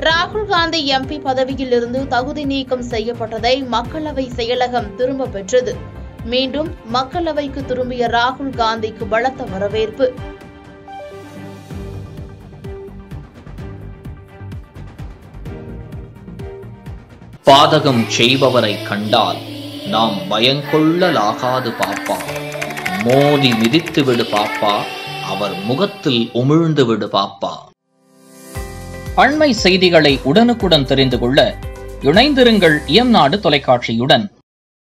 ராகுல் காந்தி எம்பி பதவியில் இருந்து தகுதி நீக்கம் செய்யப்பட்டதை மக்களவை செயலகம் திரும்ப பெற்றது மீண்டும் மக்களவைக்கு திரும்பிய ராகுல் காந்திக்கு பலத்த வரவேற்பு பாதகம் செய்பவரை கண்டால் நாம் பயங்கொள்ளலாகாது பாப்பா மோதி மிதித்து விடு பாப்பா அவர் முகத்தில் உமிழ்ந்து விடு பாப்பா அண்மை செய்திகளை உடனுக்குடன் தெரிந்து கொள்ள இணைந்திருங்கள் எம் நாடு தொலைக்காட்சியுடன்